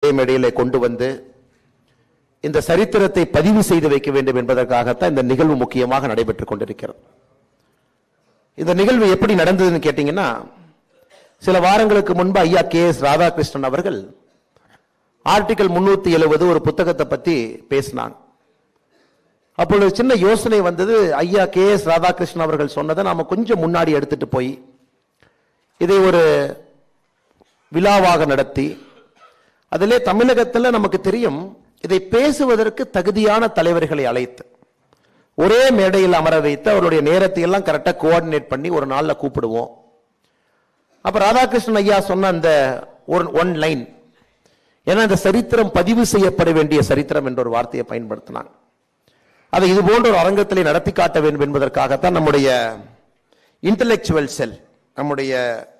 இதே மேடையிலே கொண்டு வந்து இந்த சரித்திரத்தை பதிவு செய்து வைக்க வேண்டும் என்பதற்காகத்தான் இந்த நிகழ்வு முக்கியமாக நடைபெற்றுக் கொண்டிருக்கிறது இந்த நிகழ்வு எப்படி நடந்ததுன்னு கேட்டீங்கன்னா சில வாரங்களுக்கு முன்பு ஐயா கே எஸ் ராதாகிருஷ்ணன் அவர்கள் ஆர்டிகல் முன்னூத்தி எழுபது ஒரு புத்தகத்தை பத்தி பேசினாங்க அப்பொழுது சின்ன யோசனை வந்தது ஐயா கே எஸ் ராதாகிருஷ்ணன் அவர்கள் சொன்னதை நாம கொஞ்சம் முன்னாடி எடுத்துட்டு போய் இதை ஒரு விழாவாக நடத்தி அதிலே தமிழகத்தில் நமக்கு தெரியும் இதை பேசுவதற்கு தகுதியான தலைவர்களை அழைத்து ஒரே மேடையில் அமர வைத்து அவருடைய நேரத்தை எல்லாம் கரெக்டாக கோஆர்டினேட் பண்ணி ஒரு நாளில் கூப்பிடுவோம் அப்ப ராதாகிருஷ்ணன் ஐயா சொன்ன அந்த ஒரு ஒன் லைன் ஏன்னா இந்த சரித்திரம் பதிவு செய்யப்பட வேண்டிய சரித்திரம் என்ற ஒரு வார்த்தையை பயன்படுத்தினாங்க அதை இது போன்ற ஒரு அரங்கத்திலே நடத்தி காட்ட வேண்டும் என்பதற்காகத்தான் நம்முடைய இன்டலெக்சுவல் செல் நம்முடைய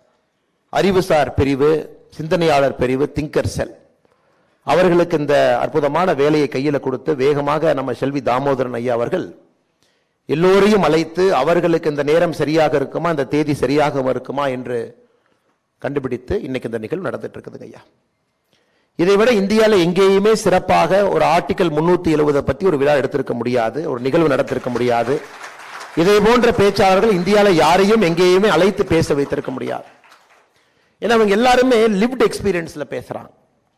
அறிவுசார் பிரிவு சிந்தனையாளர் பிரிவு திங்கர் செல் அவர்களுக்கு இந்த அற்புதமான வேலையை கையில கொடுத்து வேகமாக நம்ம செல்வி தாமோதரன் ஐயா அவர்கள் எல்லோரையும் அழைத்து அவர்களுக்கு இந்த நேரம் சரியாக இருக்குமா இந்த தேதி சரியாக இருக்குமா என்று கண்டுபிடித்து இன்னைக்கு இந்த நிகழ்வு நடந்துட்டு இருக்குதுங்க ஐயா இதை விட இந்தியாவில் எங்கேயுமே சிறப்பாக ஒரு ஆர்டிகல் முன்னூத்தி எழுபதை பத்தி ஒரு விழா எடுத்திருக்க முடியாது ஒரு நிகழ்வு நடத்திருக்க முடியாது இதை போன்ற பேச்சாளர்கள் இந்தியாவில் யாரையும் எங்கேயுமே அழைத்து பேச வைத்திருக்க முடியாது ஏன்னா அவங்க எல்லாருமே லிவ்ட் எக்ஸ்பீரியன்ஸ்ல பேசுறாங்க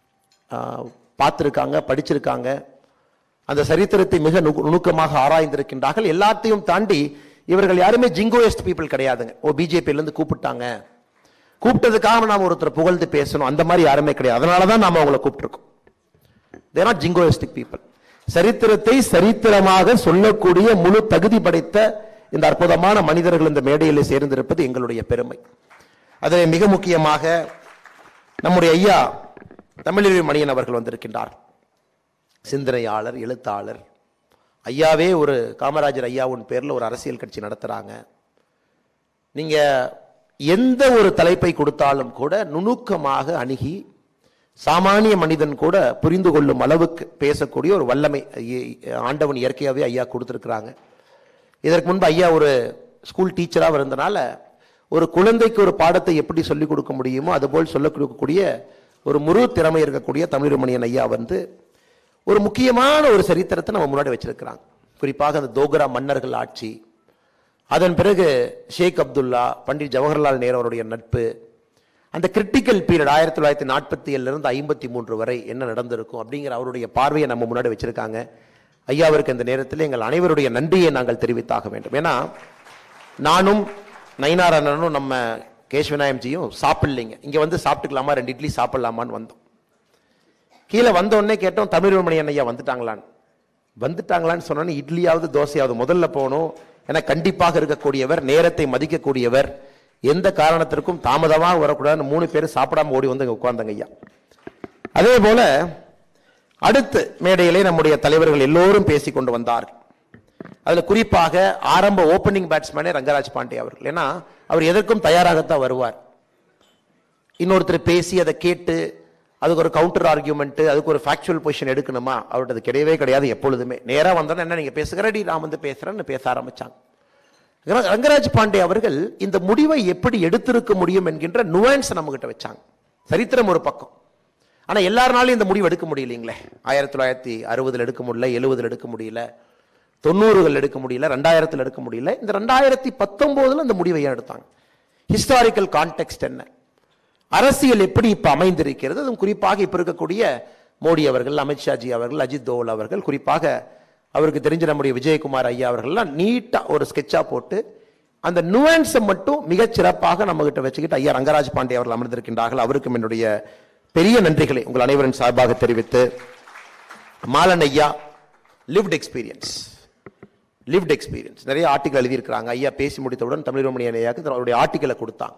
ஆஹ் பார்த்திருக்காங்க படிச்சிருக்காங்க அந்த சரித்திரத்தை மிக நுணு- நுணுக்கமாக ஆராய்ந்திருக்கின்றார்கள் எல்லாத்தையும் தாண்டி இவர்கள் யாருமே ஜிங்கோயஸ்ட் பீப்புள் கிடையாதுங்க ஓ பிஜேபியில இருந்து கூப்பிட்டாங்க கூப்பிட்டதுக்காக நாம ஒருத்தர் புகழ்ந்து பேசணும் அந்த மாதிரி யாருமே கிடையாது அதனால தான் நாம அவங்கள கூப்பிட்டுருக்கோம் தேர் நாட் ஜிங்கோயிஸ்டிக் பீப்புள் சரித்திரத்தை சரித்திரமாக சொல்லக்கூடிய முழு தகுதி படைத்த இந்த அற்புதமான மனிதர்கள் இந்த மேடையில் சேர்ந்திருப்பது எங்களுடைய பெருமை அதில் மிக முக்கியமாக நம்முடைய ஐயா தமிழறிவு மணியன் அவர்கள் வந்திருக்கின்றார் சிந்தனையாளர் எழுத்தாளர் ஐயாவே ஒரு காமராஜர் ஐயாவின் பேர்ல ஒரு அரசியல் கட்சி நடத்துறாங்க நீங்க எந்த ஒரு தலைப்பை கொடுத்தாலும் கூட நுணுக்கமாக அணுகி சாமானிய மனிதன் கூட புரிந்து கொள்ளும் அளவுக்கு பேசக்கூடிய ஒரு வல்லமை ஐய- ஆண்டவன் இயற்கையாகவே ஐயா கொடுத்துருக்குறாங்க இதற்கு முன்பு ஐயா ஒரு ஸ்கூல் டீச்சராக இருந்தனால ஒரு குழந்தைக்கு ஒரு பாடத்தை எப்படி சொல்லிக் கொடுக்க முடியுமோ அதுபோல் சொல்லிக் கொடுக்கக்கூடிய ஒரு முழு திறமை இருக்கக்கூடிய தமிழ்மணியன் ஐயா வந்து ஒரு முக்கியமான ஒரு சரித்திரத்தை நம்ம முன்னாடி வச்சிருக்கிறாங்க குறிப்பாக அந்த தோக்ரா மன்னர்கள் ஆட்சி அதன் பிறகு ஷேக் அப்துல்லா பண்டிட் ஜவஹர்லால் நேரு அவருடைய நட்பு அந்த கிரிட்டிக்கல் பீரியட் ஆயிரத்தி தொள்ளாயிரத்தி நாற்பத்தி ஏழுலேருந்து ஐம்பத்தி மூன்று வரை என்ன நடந்திருக்கும் அப்படிங்கிற அவருடைய பார்வையை நம்ம முன்னாடி வச்சிருக்காங்க ஐயாவிற்கு இந்த நேரத்தில் எங்கள் அனைவருடைய நன்றியை நாங்கள் தெரிவித்தாக வேண்டும் ஏன்னா நானும் நயினார் அண்ணனும் நம்ம கேஷ்வநாயம்ஜியும் சாப்பிடலைங்க இங்க வந்து சாப்பிட்டுக்கலாமா ரெண்டு இட்லி சாப்பிடலாமான்னு வந்தோம் கீழே வந்த உடனே கேட்டோம் தமிழ்மணி ஐயா வந்துட்டாங்களான்னு வந்துட்டாங்களான்னு சொன்னோன்னே இட்லியாவது தோசையாவது முதல்ல போகணும் ஏன்னா கண்டிப்பாக இருக்கக்கூடியவர் நேரத்தை மதிக்கக்கூடியவர் எந்த காரணத்திற்கும் தாமதமாக வரக்கூடாதுன்னு மூணு பேர் சாப்பிடாம ஓடி வந்து உட்கார்ந்தாங்க ஐயா அதே போல அடுத்து மேடையிலே நம்முடைய தலைவர்கள் எல்லோரும் பேசிக் கொண்டு வந்தார்கள் அதுல குறிப்பாக ஆரம்ப ஓப்பனிங் பேட்ஸ்மேனே ரங்கராஜ் பாண்டே அவர்கள் ஏன்னா அவர் எதற்கும் தயாராகத்தான் வருவார் இன்னொருத்தர் பேசி அதை கேட்டு அதுக்கு ஒரு கவுண்டர் ஆர்கியூமெண்ட் அதுக்கு ஒரு ஃபேக்சுவல் பொசிஷன் எடுக்கணுமா அவர்கிட்ட அது கிடையவே கிடையாது எப்பொழுதுமே நேரா வந்தோன்னா என்ன நீங்க பேசுகிற ரெடி நான் வந்து பேசுறேன்னு பேச ஆரம்பிச்சாங்க ரங்க- ரங்கராஜ் பாண்டே அவர்கள் இந்த முடிவை எப்படி எடுத்திருக்க முடியும் என்கின்ற நுவான்ஸ் நம்ம கிட்ட வச்சாங்க சரித்திரம் ஒரு பக்கம் ஆனா எல்லாருனாலும் இந்த முடிவு எடுக்க முடியலைங்களே ஆயிரத்தி தொள்ளாயிரத்தி அறுபதுல எடுக்க முடியல எழுபதுல எடுக்க முடியல தொண்ணூறுகள் எடுக்க முடியல ரெண்டாயிரத்தில் எடுக்க முடியல இந்த ரெண்டாயிரத்தி பத்தொன்பதுல இந்த முடிவை ஏன் எடுத்தாங்க ஹிஸ்டாரிக்கல் கான்டெக்ட் என்ன அரசியல் எப்படி இப்ப அமைந்திருக்கிறது அதுவும் குறிப்பாக இப்ப இருக்கக்கூடிய மோடி அவர்கள் அமித்ஷாஜி அவர்கள் அஜித் தோவல் அவர்கள் குறிப்பாக அவருக்கு தெரிஞ்ச நம்முடைய விஜயகுமார் ஐயா அவர்கள்லாம் நீட்டா ஒரு ஸ்கெட்சா போட்டு அந்த நுவான்ஸை மட்டும் மிகச் சிறப்பாக நம்ம கிட்ட வச்சுக்கிட்டு ஐயா ரங்கராஜ் பாண்டே அவர்கள் அமர்ந்திருக்கின்றார்கள் அவருக்கும் என்னுடைய பெரிய நன்றிகளை உங்கள் அனைவரின் சார்பாக தெரிவித்து மாலன் ஐயா லிவ்ட் எக்ஸ்பீரியன்ஸ் லிவ்ட் எக்ஸ்பீரியன்ஸ் நிறைய ஆர்டிகல் எழுதியிருக்கிறாங்க ஐயா பேசி முடித்தவுடன் தமிழ்மணி ஐயாவுக்கு அவருடைய ஆர்டிக்கலை கொடுத்தாங்க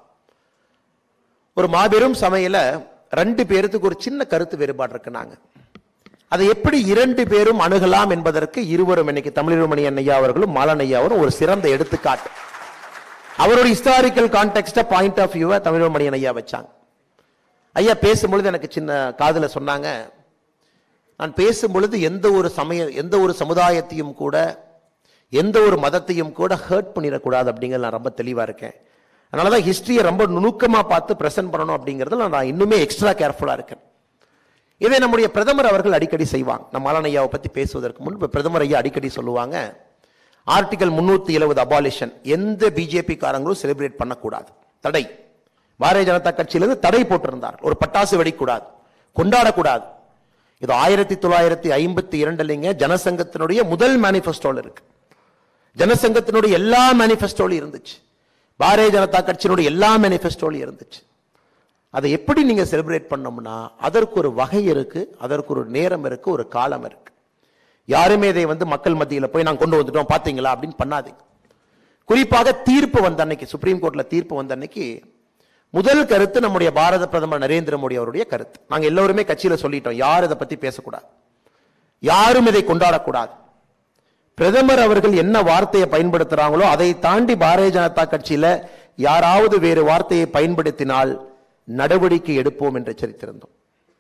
ஒரு மாபெரும் சமையல ரெண்டு பேருக்கு ஒரு சின்ன கருத்து வேறுபாடு இருக்குனாங்க அதை எப்படி இரண்டு பேரும் அணுகலாம் என்பதற்கு இருவரும் இன்னைக்கு தமிழ்மணி ஐயா அவர்களும் மாலன் ஐயா அவரும் ஒரு சிறந்த எடுத்துக்காட்டு அவருடைய ஹிஸ்டாரிக்கல் கான்டெக்ட பாயிண்ட் ஆஃப் வியூவை தமிழ்மணி ஐயா வச்சாங்க ஐயா பேசும்பொழுது எனக்கு சின்ன காதுல சொன்னாங்க நான் பேசும் பொழுது எந்த ஒரு சமய எந்த ஒரு சமுதாயத்தையும் கூட எந்த ஒரு மதத்தையும் கூட ஹர்ட் பண்ணிடக்கூடாது அப்படிங்கிறது நான் ரொம்ப தெளிவா இருக்கேன் அதனால தான் ஹிஸ்டரியை ரொம்ப நுணுக்கமா பார்த்து ப்ரெசென்ட் பண்ணணும் அப்படிங்கிறதுல நான் இன்னுமே எக்ஸ்ட்ரா கேர்ஃபுல்லா இருக்கேன் இதை நம்முடைய பிரதமர் அவர்கள் அடிக்கடி செய்வாங்க நம்ம மாலன் ஐயாவை பத்தி பேசுவதற்கு முன்பு பிரதமர் ஐயா அடிக்கடி சொல்லுவாங்க ஆர்டிகல் முன்னூத்தி எழுபது அபாலிஷன் எந்த பிஜேபி காரங்களும் செலிப்ரேட் பண்ணக்கூடாது தடை பாரதிய ஜனதா கட்சியிலிருந்து தடை போட்டிருந்தார் ஒரு பட்டாசு வெடிக்கூடாது கொண்டாடக்கூடாது இது ஆயிரத்தி தொள்ளாயிரத்தி ஐம்பத்தி இரண்டுலங்க ஜனசங்கத்தினுடைய முதல் மேனிபெஸ்டோல இருக்கு ஜனசங்கத்தினுடைய எல்லா மேனிபெஸ்டோலையும் இருந்துச்சு பாரதிய ஜனதா கட்சியினுடைய எல்லா மேனிபெஸ்டோலையும் இருந்துச்சு அதை எப்படி நீங்க செலிப்ரேட் பண்ணோம்னா அதற்கு ஒரு வகை இருக்கு அதற்கு ஒரு நேரம் இருக்கு ஒரு காலம் இருக்கு யாருமே இதை வந்து மக்கள் மத்தியில் போய் நான் கொண்டு வந்துட்டோம் பாத்தீங்களா அப்படின்னு பண்ணாதீங்க குறிப்பாக தீர்ப்பு வந்த அன்னைக்கு சுப்ரீம் கோர்ட்ல தீர்ப்பு வந்த அன்னைக்கு முதல் கருத்து நம்முடைய பாரத பிரதமர் நரேந்திர மோடி அவருடைய கருத்து நாங்க எல்லோருமே கட்சியில சொல்லிட்டோம் யார் இதை பத்தி பேசக்கூடாது யாரும் இதை கொண்டாடக்கூடாது பிரதமர் அவர்கள் என்ன வார்த்தையை பயன்படுத்துறாங்களோ அதை தாண்டி பாரதிய ஜனதா கட்சியில யாராவது வேறு வார்த்தையை பயன்படுத்தினால் நடவடிக்கை எடுப்போம் என்று எச்சரித்திருந்தோம்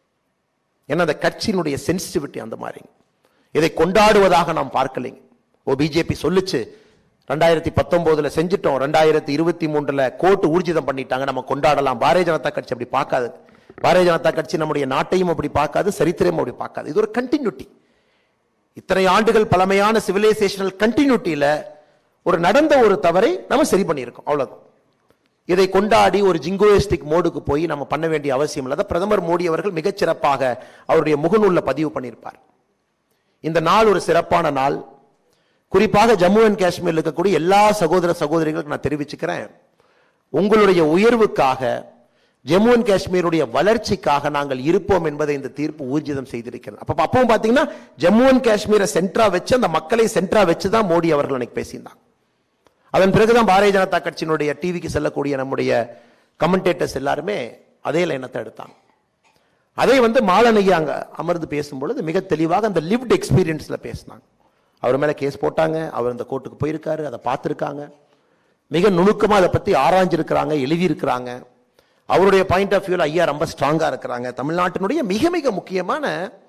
ஏன்னா அந்த கட்சியினுடைய சென்சிட்டிவிட்டி அந்த மாதிரி இதை கொண்டாடுவதாக நாம் பார்க்கலைங்க ஓ பிஜேபி சொல்லுச்சு ரெண்டாயிரத்தி பத்தொன்பதுல செஞ்சிட்டோம் ரெண்டாயிரத்தி இருபத்தி மூன்றுல கோர்ட்டு ஊர்ஜிதம் பண்ணிட்டாங்க நம்ம கொண்டாடலாம் பாரதிய ஜனதா கட்சி அப்படி பார்க்காது பாரதிய ஜனதா கட்சி நம்முடைய நாட்டையும் அப்படி பார்க்காது சரித்திரமும் அப்படி பார்க்காது இது ஒரு கண்டினியூட்டி இத்தனை ஆண்டுகள் பழமையான சிவிலைசேஷனல் கண்டினியூட்டியில ஒரு நடந்த ஒரு தவறை நம்ம சரி பண்ணியிருக்கோம் அவ்வளவுதான் இதை கொண்டாடி ஒரு ஜிங்கோயிஸ்டிக் மோடுக்கு போய் நம்ம பண்ண வேண்டிய அவசியம் இல்லை பிரதமர் மோடி அவர்கள் மிகச் சிறப்பாக அவருடைய முகநூல்ல பதிவு பண்ணியிருப்பார் இந்த நாள் ஒரு சிறப்பான நாள் குறிப்பாக ஜம்மு அண்ட் காஷ்மீர்ல இருக்கக்கூடிய எல்லா சகோதர சகோதரிகளுக்கு நான் தெரிவிச்சுக்கிறேன் உங்களுடைய உயர்வுக்காக ஜம்மு அண்ட் காஷ்மீருடைய வளர்ச்சிக்காக நாங்கள் இருப்போம் என்பதை இந்த தீர்ப்பு ஊர்ஜிதம் செய்திருக்கிறது அப்ப அப்பவும் பாத்தீங்கன்னா ஜம்மு அண்ட் காஷ்மீரை சென்டரா வச்சு அந்த மக்களை சென்டரா வச்சு தான் மோடி அவர்கள் அன்னைக்கு பேசியிருந்தாங்க அதன் பிறகுதான் பாரதிய ஜனதா கட்சியினுடைய டிவிக்கு செல்லக்கூடிய நம்முடைய கமெண்டேட்டர்ஸ் எல்லாருமே அதே லைனத்தை எடுத்தாங்க அதே வந்து மாலனையா அங்க அமர்ந்து பேசும்பொழுது மிக தெளிவாக அந்த லிவ்ட் எக்ஸ்பீரியன்ஸ்ல பேசினாங்க அவர் மேல கேஸ் போட்டாங்க அவர் இந்த கோர்ட்டுக்கு போயிருக்காரு அதை பார்த்துருக்காங்க மிக நுணுக்கமா அதை பத்தி ஆராய்ஞ்சிருக்கிறாங்க எழுதியிருக்கிறாங்க அவருடைய பாயிண்ட் ஆஃப் வியூல ஐயா ரொம்ப ஸ்ட்ராங்கா இருக்கிறாங்க தமிழ்நாட்டினுடைய மிக மிக முக்கியமான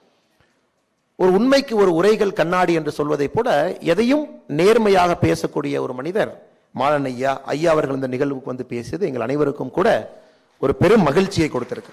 ஒரு உண்மைக்கு ஒரு உரைகள் கண்ணாடி என்று சொல்வதை போல எதையும் நேர்மையாக பேசக்கூடிய ஒரு மனிதர் மாலன் ஐயா ஐயா அவர்கள் இந்த நிகழ்வுக்கு வந்து பேசியது எங்கள் அனைவருக்கும் கூட ஒரு பெரும் மகிழ்ச்சியை கொடுத்திருக்கு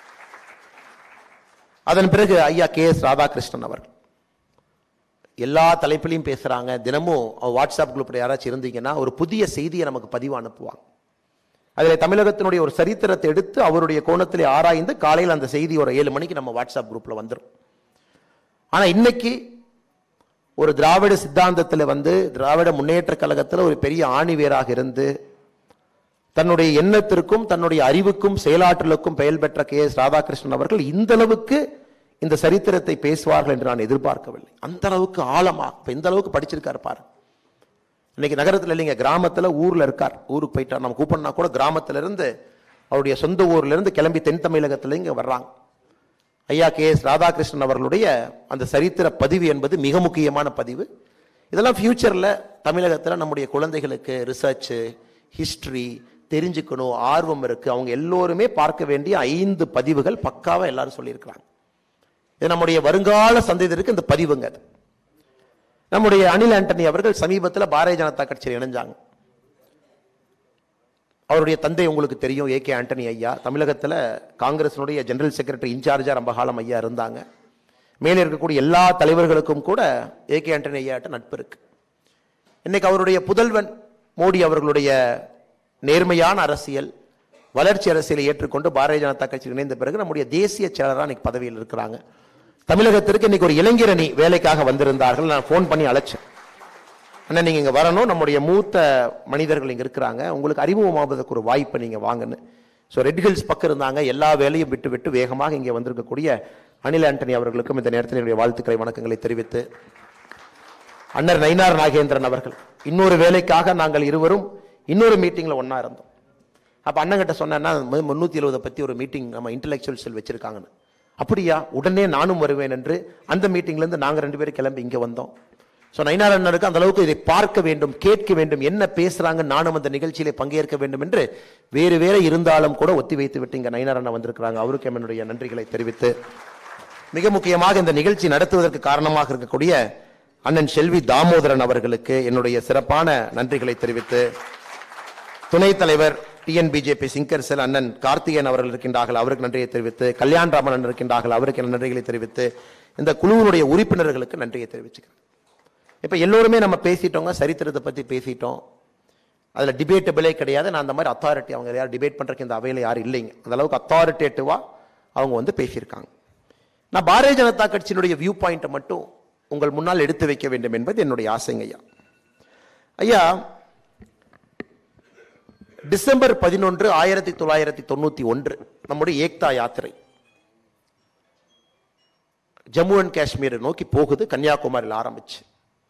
அதன் பிறகு ஐயா கே எஸ் ராதாகிருஷ்ணன் அவர்கள் எல்லா தலைப்பிலையும் பேசுறாங்க தினமும் வாட்ஸ்அப் குரூப்ல யாராச்சும் இருந்தீங்கன்னா ஒரு புதிய செய்தியை நமக்கு பதிவு அனுப்புவாங்க அதில் தமிழகத்தினுடைய ஒரு சரித்திரத்தை எடுத்து அவருடைய கோணத்திலே ஆராய்ந்து காலையில் அந்த செய்தி ஒரு ஏழு மணிக்கு நம்ம வாட்ஸ்அப் குரூப்ல வந்துடும் ஆனா இன்னைக்கு ஒரு திராவிட சித்தாந்தத்தில் வந்து திராவிட முன்னேற்ற கழகத்தில் ஒரு பெரிய ஆணிவேராக இருந்து தன்னுடைய எண்ணத்திற்கும் தன்னுடைய அறிவுக்கும் செயலாற்றலுக்கும் பெயர் பெற்ற கே எஸ் ராதாகிருஷ்ணன் அவர்கள் இந்த அளவுக்கு இந்த சரித்திரத்தை பேசுவார்கள் என்று நான் எதிர்பார்க்கவில்லை அந்த அளவுக்கு ஆழமா இப்ப இந்த அளவுக்கு படிச்சிருக்காரு பாரு இன்னைக்கு நகரத்துல இல்லைங்க கிராமத்துல ஊர்ல இருக்கார் ஊருக்கு போயிட்டார் நம்ம கூப்பிடனா கூட கிராமத்துல இருந்து அவருடைய சொந்த ஊர்ல இருந்து கிளம்பி தென் தமிழகத்துல இங்க வர்றாங்க ஐயா கே எஸ் ராதாகிருஷ்ணன் அவர்களுடைய அந்த சரித்திர பதிவு என்பது மிக முக்கியமான பதிவு இதெல்லாம் ஃபியூச்சர்ல தமிழகத்துல நம்முடைய குழந்தைகளுக்கு ரிசர்ச் ஹிஸ்டரி தெரிஞ்சுக்கணும் ஆர்வம் இருக்கு அவங்க எல்லோருமே பார்க்க வேண்டிய ஐந்து பதிவுகள் பக்காவா எல்லாரும் சொல்லியிருக்கிறாங்க இது நம்முடைய வருங்கால சந்ததியினருக்கு இந்த பதிவுங்க அது நம்முடைய அனில் ஆண்டனி அவர்கள் சமீபத்தில் பாரதிய ஜனதா கட்சியில் இணைஞ்சாங்க அவருடைய தந்தை உங்களுக்கு தெரியும் ஏ கே ஆண்டனி ஐயா தமிழகத்தில் காங்கிரசினுடைய ஜெனரல் செக்ரட்டரி இன்சார்ஜா ரொம்ப காலம் ஐயா இருந்தாங்க மேலே இருக்கக்கூடிய எல்லா தலைவர்களுக்கும் கூட ஏ கே ஆண்டனி ஐயாட்ட நட்பு இருக்கு இன்னைக்கு அவருடைய புதல்வன் மோடி அவர்களுடைய நேர்மையான அரசியல் வளர்ச்சி அரசியலை ஏற்றுக்கொண்டு பாரதிய ஜனதா கட்சியில் இணைந்த பிறகு நம்முடைய தேசிய செயலராக இன்னைக்கு பதவியில் இருக்கிறாங்க தமிழகத்திற்கு இன்னைக்கு ஒரு இளைஞர் அணி வேலைக்காக வந்திருந்தார்கள் நான் ஃபோன் பண்ணி அழைச்சேன் அண்ணா நீங்க இங்க வரணும் நம்முடைய மூத்த மனிதர்கள் இங்க இருக்கிறாங்க உங்களுக்கு அறிமுகமாவதற்கு ஒரு வாய்ப்பை நீங்க வாங்கன்னு ஸோ ரெட் ஹில்ஸ் பக்கம் இருந்தாங்க எல்லா வேலையும் விட்டு விட்டு வேகமாக இங்கே வந்திருக்கக்கூடிய அனில் ஆண்டனி அவர்களுக்கும் இந்த நேரத்தில் என்னுடைய வாழ்த்துக்களை வணக்கங்களை தெரிவித்து அண்ணர் நயினார் நாகேந்திரன் அவர்கள் இன்னொரு வேலைக்காக நாங்கள் இருவரும் இன்னொரு மீட்டிங்ல ஒண்ணா இருந்தோம் அப்ப அண்ணங்கிட்ட சொன்னேன்னா முன்னூத்தி எழுபதை பத்தி ஒரு மீட்டிங் நம்ம இன்டெலெக்சுவல் செல் வச்சிருக்காங்கன்னு அப்படியா உடனே நானும் வருவேன் என்று அந்த மீட்டிங்ல இருந்து நாங்க ரெண்டு பேரும் கிளம்பி இங்க வந்தோம் ஸோ நயினார் அண்ணனுக்கு அந்த அளவுக்கு இதை பார்க்க வேண்டும் கேட்க வேண்டும் என்ன பேசுறாங்க நானும் அந்த நிகழ்ச்சியிலே பங்கேற்க வேண்டும் என்று வேறு வேற இருந்தாலும் கூட ஒத்தி வைத்து விட்டு இங்க நயினார் அண்ணன் வந்திருக்கிறாங்க அவருக்கு என்னுடைய நன்றிகளை தெரிவித்து மிக முக்கியமாக இந்த நிகழ்ச்சி நடத்துவதற்கு காரணமாக இருக்கக்கூடிய அண்ணன் செல்வி தாமோதரன் அவர்களுக்கு என்னுடைய சிறப்பான நன்றிகளை தெரிவித்து துணைத் தலைவர் டிஎன்பிஜேபி சிங்கர் செல் அண்ணன் கார்த்திகேயன் அவர்கள் இருக்கின்றார்கள் அவருக்கு நன்றியை தெரிவித்து கல்யாண் ராமன் அண்ணன் இருக்கின்றார்கள் அவருக்கு என் நன்றிகளை தெரிவித்து இந்த குழுவினுடைய உறுப்பினர்களுக்கு நன்றியை தெரிவிச்சுக்கிறேன் இப்ப எல்லோருமே நம்ம பேசிட்டோங்க சரித்திரத்தை பத்தி பேசிட்டோம் அதுல டிபேட்டபிளே கிடையாது நான் அந்த மாதிரி அத்தாரிட்டி அவங்க யாரும் டிபேட் பண்றதுக்கு இந்த அவையில யாரும் இல்லைங்க அந்த அளவுக்கு அத்தாரிட்டேட்டிவா அவங்க வந்து பேசியிருக்காங்க நான் பாரதிய ஜனதா கட்சியினுடைய வியூ பாயிண்ட்டை மட்டும் உங்கள் முன்னால் எடுத்து வைக்க வேண்டும் என்பது என்னுடைய ஆசைங்க ஐயா ஐயா டிசம்பர் பதினொன்று ஆயிரத்தி தொள்ளாயிரத்தி தொண்ணூத்தி ஒன்று நம்முடைய ஏக்தா யாத்திரை ஜம்மு அண்ட் காஷ்மீரை நோக்கி போகுது கன்னியாகுமரியில் ஆரம்பிச்சு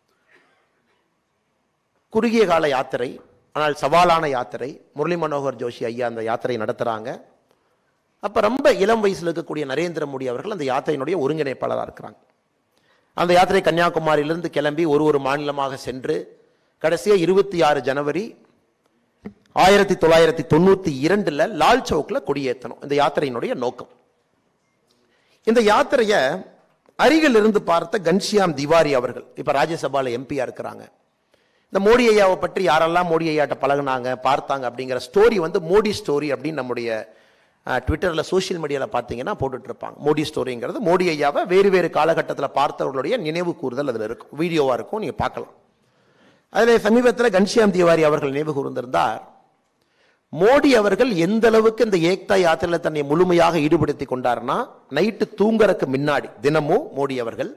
குறுகிய கால யாத்திரை ஆனால் சவாலான யாத்திரை முரளி மனோகர் ஜோஷி ஐயா அந்த யாத்திரை நடத்துறாங்க அப்ப ரொம்ப இளம் வயசுல இருக்கக்கூடிய நரேந்திர மோடி அவர்கள் அந்த யாத்திரையினுடைய ஒருங்கிணைப்பாளராக இருக்கிறாங்க அந்த யாத்திரை கன்னியாகுமரியிலிருந்து கிளம்பி ஒரு ஒரு மாநிலமாக சென்று கடைசியா இருபத்தி ஆறு ஜனவரி ஆயிரத்தி தொள்ளாயிரத்தி தொண்ணூத்தி இரண்டுல லால் சவுக்ல கொடியேற்றணும் இந்த யாத்திரையினுடைய நோக்கம் இந்த யாத்திரைய அருகில் இருந்து பார்த்த கன்ஷியாம் திவாரி அவர்கள் இப்ப ராஜ்யசபால எம்பியா இருக்கிறாங்க இந்த மோடி ஐயாவை பற்றி யாரெல்லாம் மோடி ஐயாட்ட பழகுனாங்க பார்த்தாங்க அப்படிங்கிற ஸ்டோரி வந்து மோடி ஸ்டோரி அப்படின்னு நம்முடைய அஹ், ட்விட்டர்ல சோஷியல் மீடியால பார்த்தீங்கன்னா போட்டுட்டு இருப்பாங்க மோடி ஸ்டோரிங்கிறது மோடி ஐயாவை வேறு வேறு காலகட்டத்தில் பார்த்தவர்களுடைய நினைவு கூறுதல் அதில் இருக்கும் வீடியோவா இருக்கும் நீங்க பார்க்கலாம் அதில் சமீபத்தில் கன்ஷியாம் திவாரி அவர்கள் நினைவு கூர்ந்திருந்தார் மோடி அவர்கள் எந்த அளவுக்கு இந்த ஏக்தா யாத்திரையில தன்னை முழுமையாக ஈடுபடுத்தி கொண்டார்னா நைட்டு தூங்குறதுக்கு முன்னாடி தினமும் மோடி அவர்கள்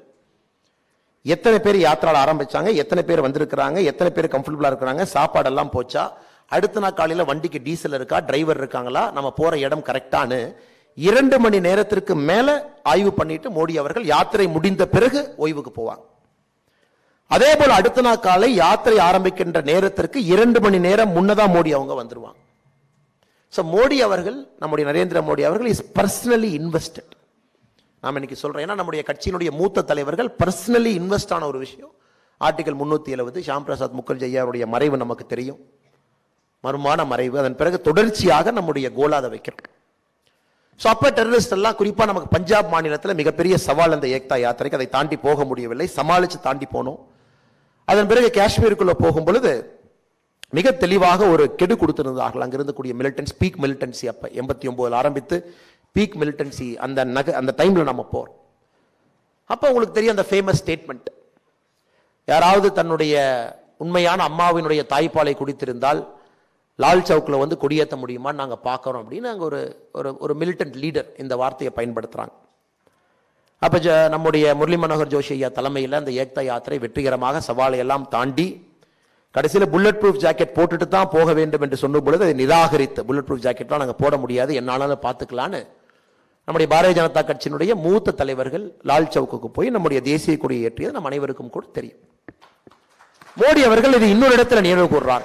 எத்தனை பேர் யாத்திரால ஆரம்பிச்சாங்க எத்தனை பேர் வந்திருக்கிறாங்க எத்தனை பேர் கம்ஃபர்டபுளா இருக்கிறாங்க சாப்பாடெல்லாம் போச்சா அடுத்த நாள் காலையில வண்டிக்கு டீசல் இருக்கா டிரைவர் இருக்காங்களா நம்ம போற இடம் கரெக்டானு இரண்டு மணி நேரத்திற்கு மேல ஆய்வு பண்ணிட்டு மோடி அவர்கள் யாத்திரை முடிந்த பிறகு ஓய்வுக்கு போவாங்க அதே போல அடுத்த நாள் காலை யாத்திரை ஆரம்பிக்கின்ற நேரத்திற்கு இரண்டு மணி நேரம் முன்னதா மோடி அவங்க வந்துருவாங்க ஸோ மோடி அவர்கள் நம்முடைய நரேந்திர மோடி அவர்கள் இஸ் பர்சனலி இன்வெஸ்டட் நாம் இன்னைக்கு சொல்றோம் ஏன்னா நம்முடைய கட்சியினுடைய மூத்த தலைவர்கள் பர்சனலி இன்வெஸ்ட் ஆன ஒரு விஷயம் ஆர்டிகல் முன்னூத்தி எழுபது ஷாம் பிரசாத் முகர்ஜி ஐயாவுடைய மறைவு நமக்கு தெரியும் மர்மான மறைவு அதன் பிறகு தொடர்ச்சியாக நம்முடைய கோலா அதை வைக்கிறோம் ஸோ அப்போ டெரரிஸ்ட் எல்லாம் குறிப்பா நமக்கு பஞ்சாப் மாநிலத்தில் மிகப்பெரிய சவால் அந்த ஏக்தா யாத்திரைக்கு அதை தாண்டி போக முடியவில்லை சமாளிச்சு தாண்டி போனோம் அதன் பிறகு காஷ்மீருக்குள்ள போகும் பொழுது மிக தெளிவாக ஒரு கெடு கொடுத்திருந்தார்கள் அங்கிருந்து கூடிய மிலிட்டன்ஸ் பீக் மிலிட்டன்சி அப்ப எண்பத்தி ஒன்பதுல ஆரம்பித்து பீக் மிலிட்டன்சி அந்த நக அந்த டைம்ல நம்ம போறோம் அப்ப உங்களுக்கு தெரியும் அந்த ஃபேமஸ் ஸ்டேட்மெண்ட் யாராவது தன்னுடைய உண்மையான அம்மாவினுடைய தாய்ப்பாலை குடித்திருந்தால் லால் சவுக்ல வந்து கொடியேற்ற முடியுமான்னு நாங்க பார்க்கறோம் அப்படின்னு அங்க ஒரு ஒரு ஒரு மிலிட்டன்ட் லீடர் இந்த வார்த்தையை பயன்படுத்துறாங்க அப்ப ஜ- நம்முடைய முரளி மனோகர் ஜோஷி ஐயா தலைமையில் அந்த ஏக்தா யாத்திரை வெற்றிகரமாக சவாலை எல்லாம் தாண்டி கடைசியில் புல்லட் ப்ரூஃப் ஜாக்கெட் போட்டுட்டு தான் போக வேண்டும் என்று சொன்ன பொழுது அதை நிராகரித்து புல்லட் ப்ரூஃப் ஜாக்கெட்லாம் நாங்கள் போட முடியாது என்னாலும் பார்த்துக்கலான்னு நம்முடைய பாரதிய ஜனதா கட்சியினுடைய மூத்த தலைவர்கள் லால் சவுக்குக்கு போய் நம்முடைய தேசிய கொடியை ஏற்றியது நம் அனைவருக்கும் கூட தெரியும் மோடி அவர்கள் இது இன்னொரு இடத்துல நினைவு கூர்றார்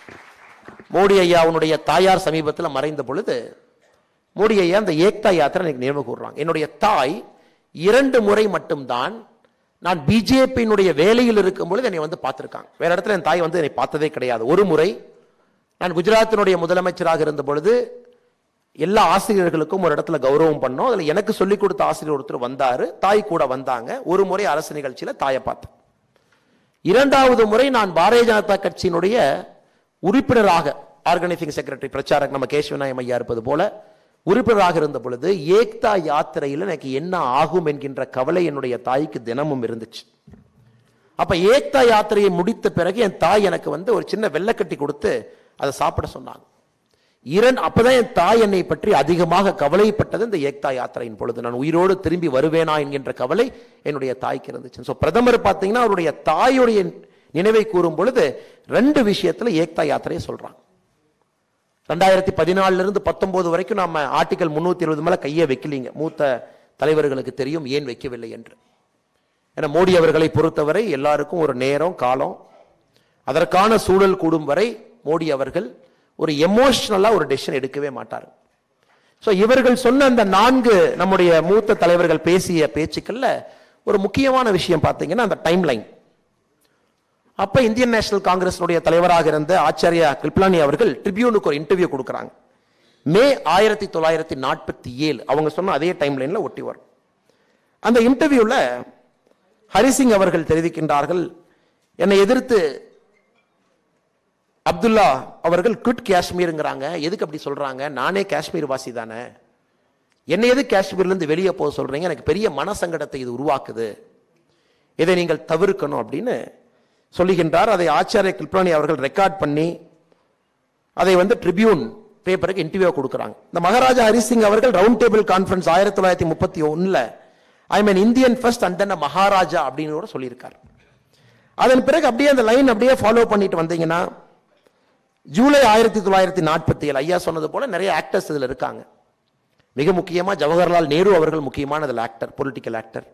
மோடி ஐயாவுடைய தாயார் சமீபத்தில் மறைந்த பொழுது மோடி ஐயா அந்த ஏக்தா யாத்திரை எனக்கு நினைவு கூர்றாங்க என்னுடைய தாய் இரண்டு முறை மட்டும்தான் நான் பிஜேபியினுடைய வேலையில் இருக்கும் பொழுது என்னை வந்து பார்த்திருக்காங்க வேற இடத்துல என் தாய் வந்து என்னை பார்த்ததே கிடையாது ஒரு முறை நான் குஜராத்தினுடைய முதலமைச்சராக இருந்த பொழுது எல்லா ஆசிரியர்களுக்கும் ஒரு இடத்துல கௌரவம் பண்ணோம் அதுல எனக்கு சொல்லிக் கொடுத்த ஆசிரியர் ஒருத்தர் வந்தாரு தாய் கூட வந்தாங்க ஒரு முறை அரசு நிகழ்ச்சியில தாயை பார்த்தேன் இரண்டாவது முறை நான் பாரதிய ஜனதா கட்சியினுடைய உறுப்பினராக ஆர்கனைசிங் செக்ரட்டரி பிரச்சாரக் நம்ம கேசவநாயம் ஐயா இருப்பது போல உறுப்பினராக இருந்த பொழுது ஏக்தா யாத்திரையில் எனக்கு என்ன ஆகும் என்கின்ற கவலை என்னுடைய தாய்க்கு தினமும் இருந்துச்சு அப்ப ஏக்தா யாத்திரையை முடித்த பிறகு என் தாய் எனக்கு வந்து ஒரு சின்ன வெள்ளக்கட்டி கொடுத்து அதை சாப்பிட சொன்னாங்க இரண்டு அப்பதான் என் தாய் என்னை பற்றி அதிகமாக கவலைப்பட்டது இந்த ஏக்தா யாத்திரையின் பொழுது நான் உயிரோடு திரும்பி வருவேனா என்கின்ற கவலை என்னுடைய தாய்க்கு இருந்துச்சு ஸோ பிரதமர் பார்த்தீங்கன்னா அவருடைய தாயுடைய நினைவை கூறும் பொழுது ரெண்டு விஷயத்துல ஏக்தா யாத்திரையை சொல்றாங்க ரெண்டாயிரத்தி பதினாலுல இருந்து பத்தொன்பது வரைக்கும் நாம ஆர்டிகல் முன்னூத்தி இருபது மேல கையை வைக்கலீங்க மூத்த தலைவர்களுக்கு தெரியும் ஏன் வைக்கவில்லை என்று ஏன்னா மோடி அவர்களை பொறுத்தவரை எல்லாருக்கும் ஒரு நேரம் காலம் அதற்கான சூழல் கூடும் வரை மோடி அவர்கள் ஒரு எமோஷனலா ஒரு டெசிஷன் எடுக்கவே மாட்டார் சோ இவர்கள் சொன்ன அந்த நான்கு நம்முடைய மூத்த தலைவர்கள் பேசிய பேச்சுக்கள்ல ஒரு முக்கியமான விஷயம் பார்த்தீங்கன்னா அந்த டைம் லைன் அப்ப இந்தியன் நேஷனல் காங்கிரஸினுடைய தலைவராக இருந்த ஆச்சாரியா கிருப்லானி அவர்கள் ட்ரிபியூனுக்கு ஒரு இன்டர்வியூ கொடுக்கறாங்க மே ஆயிரத்தி தொள்ளாயிரத்தி நாற்பத்தி ஏழு அவங்க சொன்ன அதே டைம் லைன்ல ஒட்டி வரும் அந்த இன்டர்வியூல ஹரிசிங் அவர்கள் தெரிவிக்கின்றார்கள் என்னை எதிர்த்து அப்துல்லா அவர்கள் குட் காஷ்மீருங்கிறாங்க எதுக்கு அப்படி சொல்றாங்க நானே காஷ்மீர் வாசி தானே என்னை எது காஷ்மீர்லேருந்து வெளியே போக சொல்றீங்க எனக்கு பெரிய மனசங்கடத்தை இது உருவாக்குது இதை நீங்கள் தவிர்க்கணும் அப்படின்னு சொல்லுகின்றார் அதை ஆச்சாரிய கிருப்ராணி அவர்கள் ரெக்கார்ட் பண்ணி அதை வந்து ட்ரிபியூன் பேப்பருக்கு இன்டர்வியூ கொடுக்குறாங்க இந்த மகாராஜா ஹரிசிங் அவர்கள் ரவுண்ட் டேபிள் கான்ஃபரன்ஸ் ஆயிரத்தி தொள்ளாயிரத்தி முப்பத்தி ஒன்னுல I mean Indian first and then maharaja அப்படின்னு கூட சொல்லியிருக்காரு அதன் பிறகு அப்படியே அந்த லைன் அப்படியே ஃபாலோ பண்ணிட்டு வந்தீங்கன்னா ஜூலை ஆயிரத்தி தொள்ளாயிரத்தி நாற்பத்தி ஏழு ஐயா சொன்னது போல நிறைய ஆக்டர்ஸ் இதுல இருக்காங்க மிக முக்கியமா ஜவஹர்லால் நேரு அவர்கள் முக்கியமான அதில் actor political actor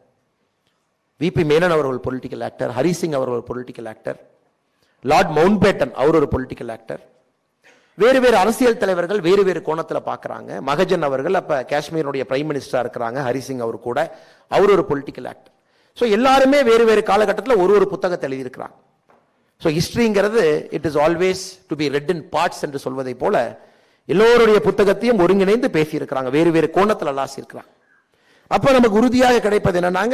V P அவர்கள் பொலிட்டிக்கல் ஆக்டர் ஹரிசிங் அவர்கள் பொலிட்டிக்கல் ஆக்டர் லார்ட் மவுண்ட்பேட்டன் அவர் ஒரு பொலிட்டிக்கல் ஆக்டர் வேறு வேறு அரசியல் தலைவர்கள் வேறு வேறு கோணத்தில் பார்க்குறாங்க மகஜன் அவர்கள் அப்போ காஷ்மீருடைய பிரைம் மினிஸ்டராக இருக்கிறாங்க ஹரிசிங் அவர் கூட அவர் ஒரு பொலிட்டிக்கல் ஆக்டர் ஸோ எல்லாருமே வேறு வேறு காலகட்டத்தில் ஒரு ஒரு புத்தகத்தை எழுதியிருக்கிறாங்க ஸோ ஹிஸ்ட்ரிங்கிறது it is always to be read in parts என்று சொல்வதை போல எல்லோருடைய புத்தகத்தையும் ஒருங்கிணைந்து பேசியிருக்கிறாங்க வேறு வேறு கோணத்தில் அலாசியிருக்கிறாங்க அப்போ நமக்கு உறுதியாக கிடைப்பது என்னன்னாங்க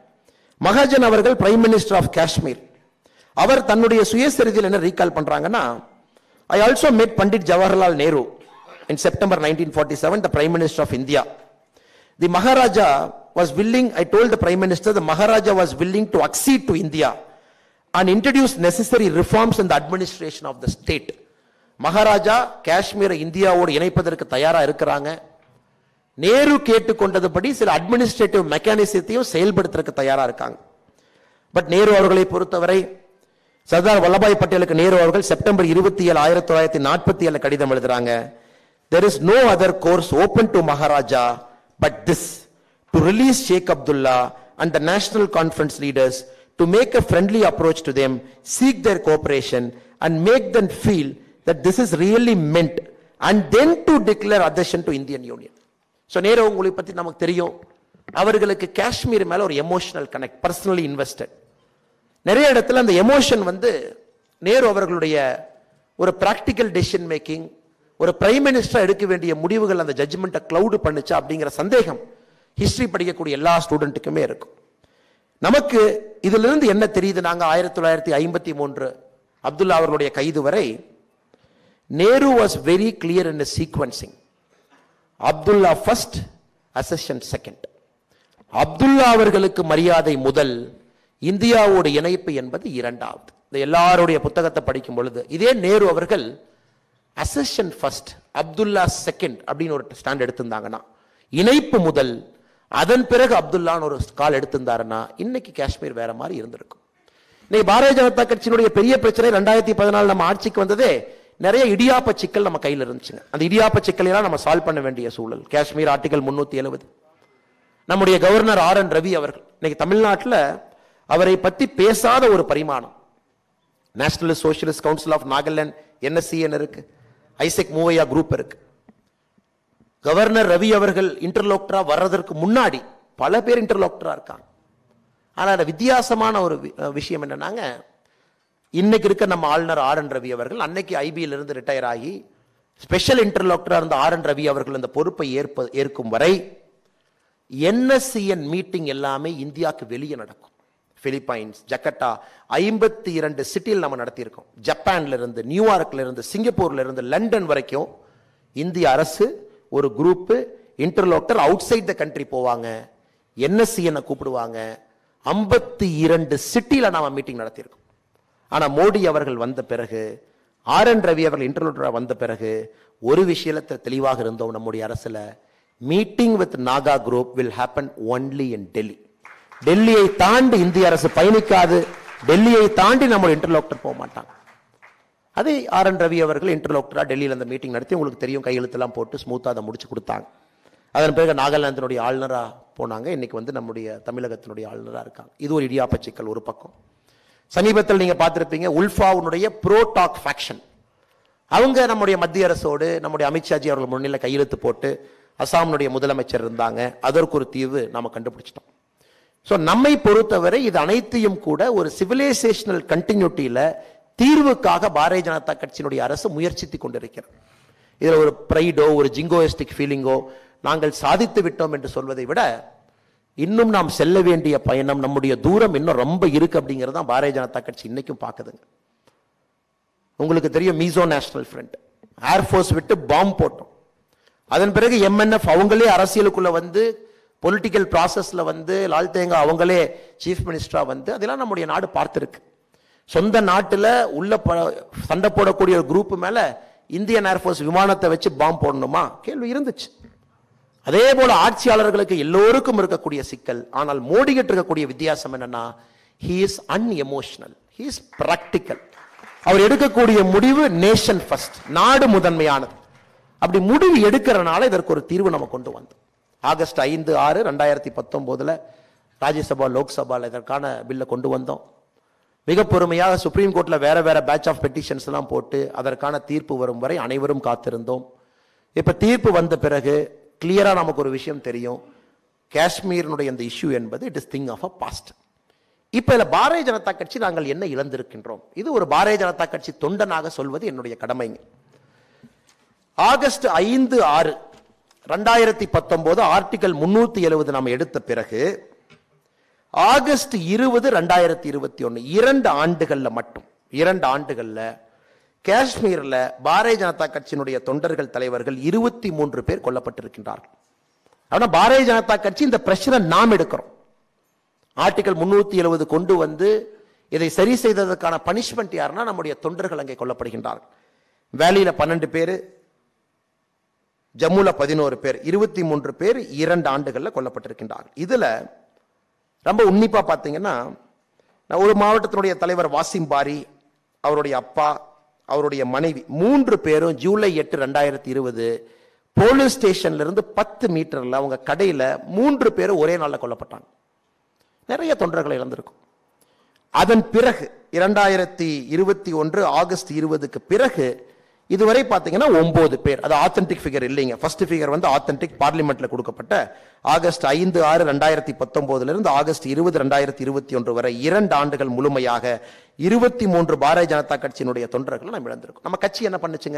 மகாஜன் அவர்கள் பிரைம் மினிஸ்டர் ஆஃப் காஷ்மீர் அவர் தன்னுடைய சுயசரிதியில் என்ன ரீகால் பண்றாங்கன்னா I also made Pandit Jawaharlal Nehru in September nineteen forty seven the prime minister of India the maharaja was willing I told the prime minister the maharaja was willing to accede to india and introduce necessary reforms in the administration of the state Maharaja காஷ்மீரை இந்தியாவோடு இணைப்பதற்கு தயாரா இருக்கிறாங்க நேரு கேட்டுக்கொண்டதுபடி சில administrative மெக்கானிசத்தையும் செயல்படுத்துறதுக்கு தயாரா இருக்காங்க but Nehru அவர்களை பொறுத்தவரை சர்தார் வல்லபாய் பட்டேலுக்கு நேரு அவர்கள் செப்டம்பர் இருபத்தி ஏழு ஆயிரத்தி தொள்ளாயிரத்தி நாற்பத்தி ஏழு கடிதம் எழுதுறாங்க there is no other course open to Maharaja but this to release Sheikh Abdullah and the National Conference leaders to make a friendly approach to them seek their cooperation and make them feel that this is really meant and then to declare accession to Indian union so Nehru உங்களை பற்றி நமக்கு தெரியும் அவர்களுக்கு காஷ்மீர் மேல ஒரு emotional connect personally invested நிறைய இடத்துல அந்த எமோஷன் வந்து நேரு அவர்களுடைய ஒரு பிராக்டிக்கல் டெசிஷன் மேக்கிங் ஒரு பிரைம் மினிஸ்டர் எடுக்க வேண்டிய முடிவுகள் அந்த ஜட்ஜ்மெண்ட்டை கிளவுடு பண்ணுச்சா அப்படிங்கிற சந்தேகம் ஹிஸ்டரி படிக்கக்கூடிய எல்லா ஸ்டூடெண்ட்டுக்குமே இருக்கும் நமக்கு இதிலிருந்து என்ன தெரியுது நாங்க ஆயிரத்தி தொள்ளாயிரத்தி ஐம்பத்தி மூன்று அப்துல்லா அவர்களுடைய கைது வரை Nehru was very clear in sequencing Abdullah first accession second Abdullah அவர்களுக்கு மரியாதை முதல் இந்தியாவோட இணைப்பு என்பது இரண்டாவது இந்த எல்லாருடைய புத்தகத்தை படிக்கும் பொழுது இதே நேரு அவர்கள் அசஷன் ஃபர்ஸ்ட் அப்துல்லா செகண்ட் அப்படின்னு ஒரு ஸ்டாண்ட் எடுத்திருந்தாங்கன்னா இணைப்பு முதல் அதன் பிறகு அப்துல்லான்னு ஒரு கால் எடுத்திருந்தாருன்னா இன்னைக்கு காஷ்மீர் வேற மாதிரி இருந்திருக்கும் இன்னைக்கு பாரதிய ஜனதா கட்சியினுடைய பெரிய பிரச்சனை ரெண்டாயிரத்தி பதினாலு நம்ம ஆட்சிக்கு வந்ததே நிறைய இடியாப்ப சிக்கல் நம்ம கையில் இருந்துச்சுங்க அந்த இடியாப்ப சிக்கலை எல்லாம் நம்ம சால்வ் பண்ண வேண்டிய சூழல் காஷ்மீர் ஆர்டிகல் முன்னூத்தி எழுபது நம்முடைய கவர்னர் ஆர் என் ரவி அவர்கள் இன்னைக்கு தமிழ்நாட்டில் அவரை பத்தி பேசாத ஒரு பரிமாணம் national socialist council of Nagaland NSCN இருக்கு ஐசெக் மூவையா குரூப் இருக்கு கவர்னர் ரவி அவர்கள் இன்டர்லோக்டரா வர்றதற்கு முன்னாடி பல பேர் இன்டர்லோக்டரா இருக்காங்க ஆனா அந்த வித்தியாசமான ஒரு வி- அஹ் விஷயம் என்னன்னாங்க இன்னைக்கு இருக்க நம்ம ஆளுநர் ஆர் என் ரவி அவர்கள் அன்னைக்கு ஐபியில் இருந்து ரிட்டையர் ஆகி ஸ்பெஷல் இன்டர்லோக்டரா இருந்த ஆர் என் ரவி அவர்கள் அந்த பொறுப்பை ஏற்ப ஏற்கும் வரை என்எஸ்சிஎன் மீட்டிங் எல்லாமே இந்தியாவுக்கு வெளியே நடக்கும் பிலிப்பைன்ஸ் ஜக்கட்டா ஐம்பத்தி இரண்டு சிட்டியில் நம்ம நடத்தியிருக்கோம் ஜப்பான்ல இருந்து நியூயார்க்ல இருந்து சிங்கப்பூர்ல இருந்து லண்டன் வரைக்கும் இந்திய அரசு ஒரு group interlocutor outside the country போவாங்க என்எஸ்சிஎன் கூப்பிடுவாங்க ஐம்பத்தி இரண்டு சிட்டியில நாம மீட்டிங் நடத்தியிருக்கோம் ஆனா மோடி அவர்கள் வந்த பிறகு ஆர் என் ரவி அவர்கள் இன்டர்லோட்டரா வந்த பிறகு ஒரு விஷயத்துல தெளிவாக இருந்தோம் நம்முடைய அரசுல meeting with Naga group will happen only in Delhi டெல்லியை தாண்டி இந்திய அரசு பயணிக்காது டெல்லியை தாண்டி நம்ம இன்டர்லோக்டர் போக மாட்டாங்க அதே ஆர் என் ரவி அவர்கள் இன்டர்லோக்டரா டெல்லியில் அந்த மீட்டிங் நடத்தி உங்களுக்கு தெரியும் கையெழுத்தெல்லாம் போட்டு ஸ்மூத்தாக அதை முடிச்சு கொடுத்தாங்க அதன் பிறகு நாகாலாந்தினுடைய ஆளுநரா போனாங்க இன்னைக்கு வந்து நம்முடைய தமிழகத்தினுடைய ஆளுநரா இருக்காங்க இது ஒரு இடியாப்ப சிக்கல் ஒரு பக்கம் சமீபத்தில் நீங்க பார்த்திருப்பீங்க உல்ஃபாவுடைய ப்ரோ டாக் ஃபேக்ஷன் அவங்க நம்முடைய மத்திய அரசோடு நம்முடைய அமித்ஷாஜி அவர்கள் முன்னிலை கையெழுத்து போட்டு அசாமினுடைய முதலமைச்சர் இருந்தாங்க அதற்கு ஒரு தீர்வு நாம கண்டுபிடிச்சிட்டோம் ஸோ நம்மை பொறுத்தவரை இது அனைத்தையும் கூட ஒரு சிவிலைசேஷனல் கண்டினியூட்டியில தீர்வுக்காக பாரதிய ஜனதா கட்சியினுடைய அரசு முயற்சித்துக் கொண்டிருக்கிறது இதுல ஒரு ப்ரைடோ ஒரு ஜிங்கோயிஸ்டிக் ஃபீலிங்கோ நாங்கள் சாதித்து விட்டோம் என்று சொல்வதை விட இன்னும் நாம் செல்ல வேண்டிய பயணம் நம்முடைய தூரம் இன்னும் ரொம்ப இருக்கு அப்படிங்கிறது தான் பாரதிய ஜனதா கட்சி இன்னைக்கும் பார்க்குதுங்க உங்களுக்கு தெரியும் மீசோ நேஷனல் ஃப்ரண்ட் ஏர்ஃபோர்ஸ் விட்டு பாம்பு போட்டோம் அதன் பிறகு எம்என்எஃப் அவங்களே அரசியலுக்குள்ள வந்து பொலிட்டிக்கல் ப்ராசஸ்ல வந்து லால் தேங்கா அவங்களே சீஃப் மினிஸ்டரா வந்து அதெல்லாம் நம்முடைய நாடு பார்த்திருக்கு சொந்த நாட்டுல உள்ள ப- சண்டை போடக்கூடிய ஒரு குரூப் மேல இந்தியன் ஏர்ஃபோர்ஸ் விமானத்தை வச்சு பாம்பு போடணுமா கேள்வி இருந்துச்சு அதே போல ஆட்சியாளர்களுக்கு எல்லோருக்கும் இருக்கக்கூடிய சிக்கல் ஆனால் மோடி கிட்ட இருக்கக்கூடிய வித்தியாசம் என்னன்னா he is unemotional he is practical அவர் எடுக்கக்கூடிய முடிவு நேஷன் ஃபர்ஸ்ட் நாடு முதன்மையானது அப்படி முடிவு எடுக்கிறனால இதற்கு ஒரு தீர்வு நம்ம கொண்டு வந்தோம் ஆகஸ்ட் ஐந்து ஆறு ரெண்டாயிரத்தி பத்தொன்பதுல ராஜ்யசபா லோக்சபால இதற்கான பில்லை கொண்டு வந்தோம் மிக பொறுமையாக சுப்ரீம் கோர்ட்ல வேற வேற பேட்ச் ஆஃப் பெட்டிஷன்ஸ் எல்லாம் போட்டு அதற்கான தீர்ப்பு வரும் வரை அனைவரும் காத்திருந்தோம் இப்ப தீர்ப்பு வந்த பிறகு கிளியரா நமக்கு ஒரு விஷயம் தெரியும் காஷ்மீரினுடைய இந்த இஷ்யூ என்பது it is thing of a past இப்ப இதுல பாரதிய ஜனதா கட்சி நாங்கள் என்ன இழந்திருக்கின்றோம் இது ஒரு பாரதிய ஜனதா கட்சி தொண்டனாக சொல்வது என்னுடைய கடமைங்க ஆகஸ்ட் ஐந்து ஆறு ரெண்டாயிரத்தி பத்தொன்பது ஆர்டிகல் முன்னூத்தி எழுபது நாம் எடுத்த பிறகு ஆகஸ்ட் இருபது ரெண்டாயிரத்தி இருபத்தி ஒன்னு இரண்டு ஆண்டுகள்ல மட்டும் இரண்டு ஆண்டுகள்ல காஷ்மீர்ல பாரதிய ஜனதா கட்சியினுடைய தொண்டர்கள் தலைவர்கள் இருபத்தி மூன்று பேர் கொல்லப்பட்டிருக்கின்றார்கள் ஆனா பாரதிய ஜனதா கட்சி இந்த பிரச்சனை நாம் எடுக்கிறோம் ஆர்டிகல் முன்னூத்தி எழுபது கொண்டு வந்து இதை சரி செய்ததற்கான பனிஷ்மெண்ட் யாருன்னா நம்முடைய தொண்டர்கள் அங்கே கொல்லப்படுகின்றார்கள் வேலியில பன்னெண்டு பேர் ஜம்முல பதினோரு பேர் இருபத்தி மூன்று பேர் இரண்டு ஆண்டுகள்ல கொல்லப்பட்டிருக்கின்றார்கள் இதுல ரொம்ப உன்னிப்பா பார்த்தீங்கன்னா நான் ஒரு மாவட்டத்தினுடைய தலைவர் வாசிம் பாரி அவருடைய அப்பா அவருடைய மனைவி மூன்று பேரும் ஜூலை எட்டு ரெண்டாயிரத்தி இருபது போலீஸ் ஸ்டேஷன்ல இருந்து பத்து மீட்டர்ல அவங்க கடையில மூன்று பேரும் ஒரே நாள்ல கொல்லப்பட்டாங்க நிறைய தொண்டர்களை இழந்திருக்கும் அதன் பிறகு இரண்டாயிரத்தி இருபத்தி ஒன்று ஆகஸ்ட் இருபதுக்கு பிறகு இதுவரை பார்த்தீங்கன்னா ஒன்பது பேர் அது ஆத்தென்டிக் ஃபிகர் இல்லைங்க ஃபர்ஸ்ட் ஃபிகர் வந்து ஆத்தென்டிக் பார்லிமெண்ட்ல கொடுக்கப்பட்ட ஆகஸ்ட் ஐந்து ஆறு ரெண்டாயிரத்தி பத்தொன்பதுல இருந்து ஆகஸ்ட் இருபது ரெண்டாயிரத்தி இருபத்தி ஒன்று வரை இரண்டு ஆண்டுகள் முழுமையாக இருபத்தி மூன்று பாரதிய ஜனதா கட்சியினுடைய தொண்டர்களை நம்ம இழந்திருக்கோம் நம்ம கட்சி என்ன பண்ணுச்சுங்க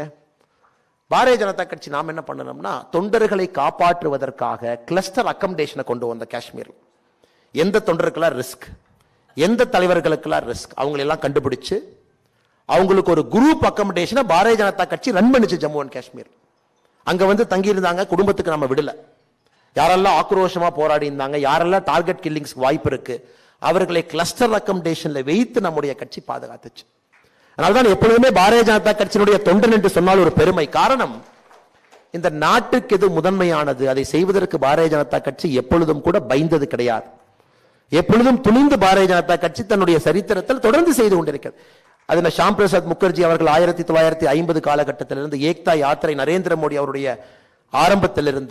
பாரதிய ஜனதா கட்சி நாம் என்ன பண்ணணும்னா தொண்டர்களை காப்பாற்றுவதற்காக கிளஸ்டர் அக்கமடேஷனை கொண்டு வந்த காஷ்மீர் எந்த தொண்டருக்கெல்லாம் ரிஸ்க் எந்த தலைவர்களுக்கெல்லாம் ரிஸ்க் அவங்களெல்லாம் கண்டுபிடிச்சு அவங்களுக்கு ஒரு குரூப் அக்கமடேஷனை பாரதிய ஜனதா கட்சி ரன் பண்ணுச்சு ஜம்மு அண்ட் காஷ்மீர் அங்க வந்து தங்கி இருந்தாங்க குடும்பத்துக்கு நம்ம விடல யாரெல்லாம் ஆக்ரோஷமா போராடி இருந்தாங்க யாரெல்லாம் டார்கெட் கில்லிங்ஸ்க்கு வாய்ப்பு இருக்கு அவர்களை கிளஸ்டர் அக்கமடேஷன்ல வைத்து நம்முடைய கட்சி பாதுகாத்துச்சு அதனால்தான் எப்பொழுதுமே பாரதிய ஜனதா கட்சியினுடைய தொண்டன் என்று சொன்னால் ஒரு பெருமை காரணம் இந்த நாட்டுக்கு எது முதன்மையானது அதை செய்வதற்கு பாரதிய ஜனதா கட்சி எப்பொழுதும் கூட பயந்தது கிடையாது எப்பொழுதும் துணிந்து பாரதிய ஜனதா கட்சி தன்னுடைய சரித்திரத்தில் தொடர்ந்து செய்து கொண்டிருக்கிறது அதில் ஷாம் பிரசாத் முகர்ஜி அவர்கள் ஆயிரத்தி தொள்ளாயிரத்தி ஐம்பது காலகட்டத்திலிருந்து ஏக்தா யாத்திரை நரேந்திர மோடி அவருடைய ஆரம்பத்திலிருந்து